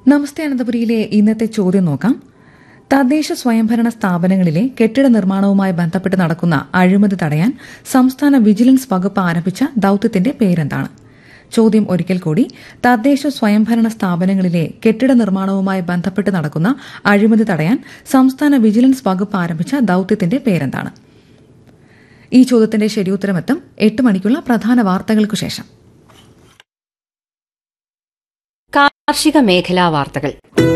നമസ്തേ അനന്തപുരിയിലെ ഇന്നത്തെ ചോദ്യം നോക്കാം തദ്ദേശ സ്വയംഭരണ സ്ഥാപനങ്ങളിലെ കെട്ടിട നിർമ്മാണവുമായി ബന്ധപ്പെട്ട് നടക്കുന്ന അഴിമതി തടയാൻ സംസ്ഥാന വിജിലൻസ് വകുപ്പ് ആരംഭിച്ച ദൌത്യത്തിന്റെ പേരെന്താണ് ചോദ്യം ഒരിക്കൽ കൂടി തദ്ദേശ സ്വയംഭരണ സ്ഥാപനങ്ങളിലെ കെട്ടിട നിർമ്മാണവുമായി ബന്ധപ്പെട്ട് നടക്കുന്ന അഴിമതി തടയാൻ സംസ്ഥാന വിജിലൻസ് വകുപ്പ് ആരംഭിച്ച ദൌത്യത്തിന്റെ പേരെന്താണ് ഈ ചോദ്യത്തിന്റെ ശരിയുത്തരമെത്തും എട്ട് മണിക്കുള്ള പ്രധാന വാർത്തകൾക്കു ശേഷം കാർഷിക മേഖലാ വാർത്തകൾ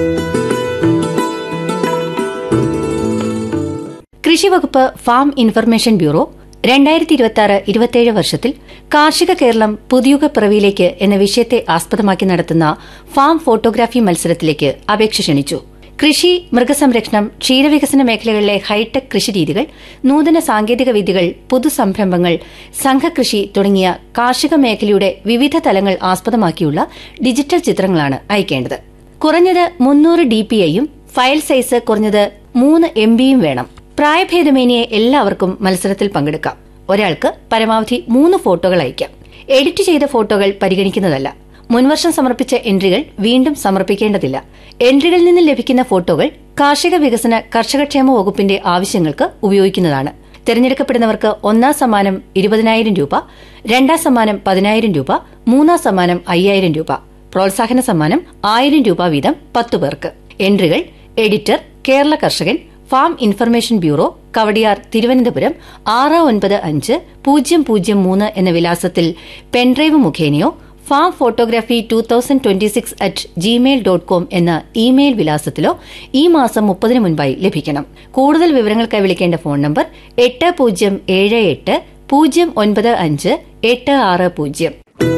കൃഷിവകുപ്പ് ഫാം ഇൻഫർമേഷൻ ബ്യൂറോ രണ്ടായിരത്തി ഇരുപത്തി ആറ് ഇരുപത്തിയേഴ് വർഷത്തിൽ കാർഷിക കേരളം പുതിയുഗ പിറവിയിലേക്ക് എന്ന വിഷയത്തെ ആസ്പദമാക്കി നടത്തുന്ന ഫാം ഫോട്ടോഗ്രാഫി മത്സരത്തിലേക്ക് അപേക്ഷ ക്ഷണിച്ചു കൃഷി മൃഗസംരക്ഷണം ക്ഷീരവികസന മേഖലകളിലെ ഹൈടെക് കൃഷിരീതികൾ നൂതന സാങ്കേതിക വിദ്യകൾ പുതുസംരംഭങ്ങൾ സംഘകൃഷി തുടങ്ങിയ കാർഷിക മേഖലയുടെ വിവിധ തലങ്ങൾ ആസ്പദമാക്കിയുള്ള ഡിജിറ്റൽ ചിത്രങ്ങളാണ് അയക്കേണ്ടത് കുറഞ്ഞത് മുന്നൂറ് ഡി പി ഐയും ഫയൽ സൈസ് കുറഞ്ഞത് മൂന്ന് എം ബിയും വേണം പ്രായഭേദമേനിയെ എല്ലാവർക്കും മത്സരത്തിൽ പങ്കെടുക്കാം ഒരാൾക്ക് പരമാവധി മൂന്ന് ഫോട്ടോകൾ അയക്കാം എഡിറ്റ് ചെയ്ത ഫോട്ടോകൾ പരിഗണിക്കുന്നതല്ല മുൻവർഷം സമർപ്പിച്ച എൻട്രികൾ വീണ്ടും സമർപ്പിക്കേണ്ടതില്ല എൻട്രികളിൽ നിന്ന് ലഭിക്കുന്ന ഫോട്ടോകൾ കാർഷിക വികസന കർഷകക്ഷേമ വകുപ്പിന്റെ ആവശ്യങ്ങൾക്ക് ഉപയോഗിക്കുന്നതാണ് തെരഞ്ഞെടുക്കപ്പെടുന്നവർക്ക് ഒന്നാം സമ്മാനം ഇരുപതിനായിരം രൂപ രണ്ടാം സമ്മാനം പതിനായിരം രൂപ മൂന്നാം സമ്മാനം അയ്യായിരം രൂപ പ്രോത്സാഹന സമ്മാനം ആയിരം രൂപ വീതം പത്തു പേർക്ക് എൻട്രികൾ editor Kerala Karshakan farm information bureau Kowdiar Thiruvananthapuram ആറ് ഒൻപത് അഞ്ച് പൂജ്യം പൂജ്യം മൂന്ന് എന്ന വിലാസത്തിൽ പെൻഡ്രൈവ് മുഖേനയോ farm photography two thousand twenty six at Gmail dot com എന്ന ഇമെയിൽ വിലാസത്തിലോ ഈ മാസം മുപ്പതിന് മുൻപായി ലഭിക്കണം കൂടുതൽ വിവരങ്ങൾക്കായി വിളിക്കേണ്ട ഫോൺ നമ്പർ എട്ട് പൂജ്യം ഏഴ് എട്ട് പൂജ്യം ഒൻപത് അഞ്ച് എട്ട് ആറ് പൂജ്യം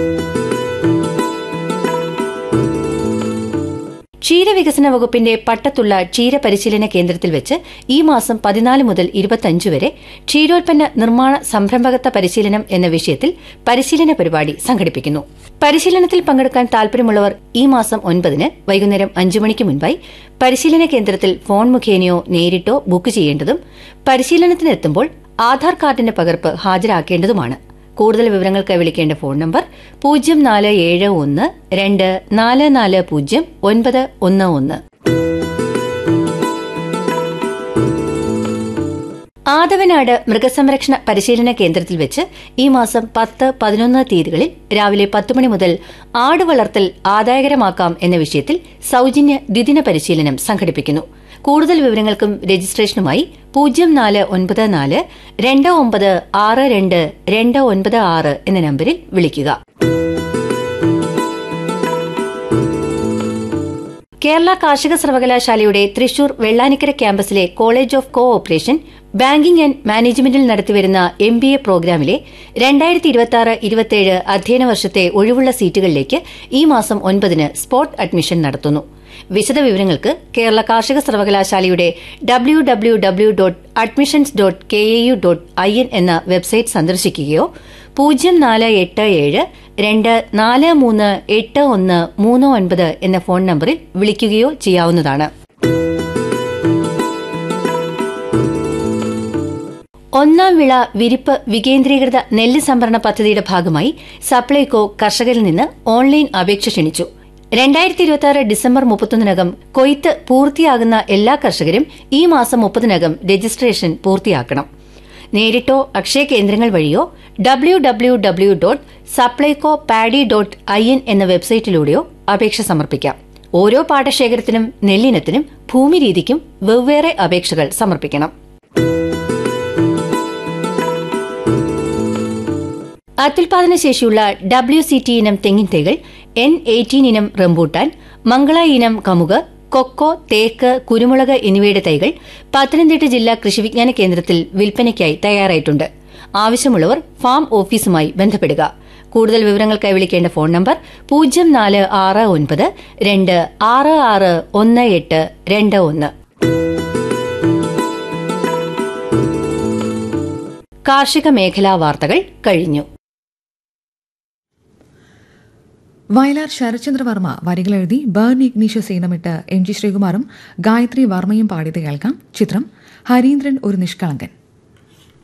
ക്ഷീരവികസന വകുപ്പിന്റെ പട്ടത്തുള്ള ക്ഷീര പരിശീലന കേന്ദ്രത്തിൽ വെച്ച് ഈ മാസം പതിനാല് മുതൽ ഇരുപത്തിയഞ്ച് വരെ ക്ഷീരോൽപ്പന്ന നിർമ്മാണ സംരംഭകത്വ പരിശീലനം എന്ന വിഷയത്തിൽ പരിശീലന പരിപാടി സംഘടിപ്പിക്കുന്നു പരിശീലനത്തിൽ പങ്കെടുക്കാൻ താൽപര്യമുള്ളവർ ഈ മാസം ഒൻപതിന് വൈകുന്നേരം അഞ്ചു മണിക്ക് മുൻപായി പരിശീലന കേന്ദ്രത്തിൽ ഫോൺ മുഖേനയോ നേരിട്ടോ ബുക്ക് ചെയ്യേണ്ടതും പരിശീലനത്തിനെത്തുമ്പോൾ ആധാർ കാർഡിന്റെ പകർപ്പ് ഹാജരാക്കേണ്ടതുമാണ് കൂടുതൽ വിവരങ്ങൾക്ക് വിളിക്കേണ്ട ഫോൺ നമ്പർ പൂജ്യം നാല് ഏഴ് ഒന്ന് രണ്ട് നാല് നാല് പൂജ്യം ഒൻപത് ഒന്ന് ഒന്ന് ആദവനാട് മൃഗസംരക്ഷണ പരിശീലന കേന്ദ്രത്തിൽ വെച്ച് ഈ മാസം പത്ത് പതിനൊന്ന് തീയതികളിൽ രാവിലെ പത്ത് മണി മുതൽ ആട് വളർത്തൽ ആദായകരമാക്കാം എന്ന വിഷയത്തിൽ സൌജന്യ ദ്വിദിന പരിശീലനം സംഘടിപ്പിക്കുന്നു കൂടുതൽ വിവരങ്ങൾക്കും രജിസ്ട്രേഷനുമായി പൂജ്യം നാല് ഒൻപത് നാല് രണ്ട് ഒമ്പത് ആറ് രണ്ട് രണ്ട് ഒൻപത് ആറ് എന്ന നമ്പറിൽ വിളിക്കുക കേരള കാർഷിക സർവകലാശാലയുടെ തൃശൂർ വെള്ളാനിക്കര ക്യാമ്പസിലെ College of Cooperation Banking and മാനേജ്മെന്റിൽ നടത്തിവരുന്ന എം ബി എ പ്രോഗ്രാമിലെ രണ്ടായിരത്തി ഇരുപത്തിയാറ് ഇരുപത്തിയേഴ് അധ്യയന വർഷത്തെ ഒഴിവുള്ള സീറ്റുകളിലേക്ക് ഈ മാസം ഒൻപതിന് സ്പോട്ട് അഡ്മിഷൻ നടത്തുന്നു വിശദവിവരങ്ങൾക്ക് കേരള കാർഷിക സർവകലാശാലയുടെ W W W dot admissions dot K A U dot I N എന്ന വെബ്സൈറ്റ് സന്ദർശിക്കുകയോ പൂജ്യം നാല് എട്ട് ഏഴ് രണ്ട് നാല് മൂന്ന് എട്ട് ഒന്ന് മൂന്ന് ഒൻപത് എന്ന ഫോൺ നമ്പറിൽ വിളിക്കുകയോ ചെയ്യാവുന്നതാണ് ഒന്നാം വിള വിരിപ്പ് വികേന്ദ്രീകൃത നെല്ല് സംഭരണ പദ്ധതിയുടെ ഭാഗമായി സപ്ലൈകോ കർഷകരിൽ നിന്ന് ഓൺലൈൻ അപേക്ഷ ക്ഷണിച്ചു രണ്ടായിരത്തി ഇരുപത്തി ആറ് ഡിസംബർ മുപ്പത്തൊന്നിനകം കൊയ്ത്ത് പൂർത്തിയാകുന്ന എല്ലാ കർഷകരും ഈ മാസം മുപ്പതിനകം രജിസ്ട്രേഷൻ പൂർത്തിയാക്കണം നേരിട്ടോ അക്ഷയ കേന്ദ്രങ്ങൾ വഴിയോ W W W dot Supplyco paddy dot I N എന്ന വെബ്സൈറ്റിലൂടെയോ അപേക്ഷ സമർപ്പിക്കാം ഓരോ പാടശേഖരത്തിനും നെല്ലിനത്തിനും ഭൂമി രീതിക്കും വെവ്വേറെ അപേക്ഷകൾ സമർപ്പിക്കണം അത്യുൽപാദന ശേഷിയുള്ള ഡബ്ല്യു സി ടി ഇനം തെങ്ങിൻ തൈകൾ എൻ എയ്റ്റീൻ ഇനം റംബൂട്ടാൻ മംഗള ഇനം കമുക് കൊക്കോ തേക്ക് കുരുമുളക് എന്നിവയുടെ തൈകൾ പത്തനംതിട്ട ജില്ലാ കൃഷിവിജ്ഞാന കേന്ദ്രത്തിൽ വിൽപ്പനയ്ക്കായി തയ്യാറായിട്ടുണ്ട് ആവശ്യമുള്ളവർ ഫാം ഓഫീസുമായി ബന്ധപ്പെടുക കൂടുതൽ വിവരങ്ങൾക്കായി വിളിക്കേണ്ട ഫോൺ നമ്പർ പൂജ്യം നാല് ആറ് ഒൻപത് രണ്ട് ആറ് ആറ് ഒന്ന് എട്ട് രണ്ട് ഒന്ന് കാർഷിക മേഖലാ വാർത്തകൾ കഴിഞ്ഞു വയലാർ ശരത്ചന്ദ്ര വർമ്മ വരികളെഴുതി ബേൺ ഇഗ്നീഷ്യസ് ഈണമിട്ട് എം ജി ശ്രീകുമാറും ഗായത്രി വർമ്മയും പാടിയത് കേൾക്കാം ചിത്രം ഹരീന്ദ്രൻ ഒരു നിഷ്കളങ്കൻ